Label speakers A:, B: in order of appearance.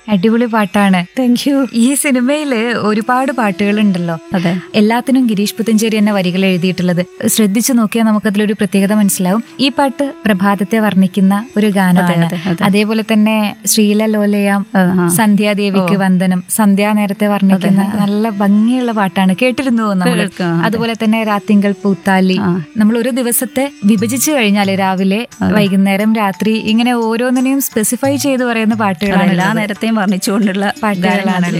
A: അടിപൊളി പാട്ടാണ്
B: thank you
A: ഈ സിനിമയില് ഒരുപാട് പാട്ടുകളുണ്ടല്ലോ
B: അതെ
A: എല്ലാത്തിനും ഗിരീഷ് പുത്തഞ്ചേരി എന്നെ വരികൾ എഴുതിയിട്ടുള്ളത് ശ്രദ്ധിച്ചു നോക്കിയാൽ നമുക്കതിലൊരു പ്രത്യേകത മനസ്സിലാവും ഈ പാട്ട് പ്രഭാതത്തെ വർണ്ണിക്കുന്ന ഒരു ഗാനമാണ്
B: അതെ, അതെ.
A: അതേപോലെ തന്നെ ശ്രീല ലോലയാം
B: ആ, ആ.
A: സന്ധ്യാദേവിക്ക് വന്ദനം സന്ധ്യാ നേരത്തെ വർണ്ണിക്കുന്ന നല്ല ഭംഗിയുള്ള പാട്ടാണ് കേട്ടിരുന്നു നമ്മൾ
B: കേൾക്കാം, അതെ.
A: അതുപോലെ തന്നെ രാത്തിങ്കൾ പൂത്താലി
B: ആ.
A: നമ്മൾ ഒരു ദിവസത്തെ വിഭജിച്ചു കഴിഞ്ഞാല് രാവിലെ വൈകുന്നേരം രാത്രി ഇങ്ങനെ ഓരോന്നിനെയും സ്പെസിഫൈ ചെയ്ത് പറയുന്ന
B: അതെ,
A: പാട്ടുകളാണ്
B: എല്ലാ
A: ഉള്ളത്.
B: നേരത്തെയും വർണ്ണിച്ചുകൊണ്ടുള്ള
A: പാട്ടുകളാണ്
B: ഗാനങ്ങളാണ്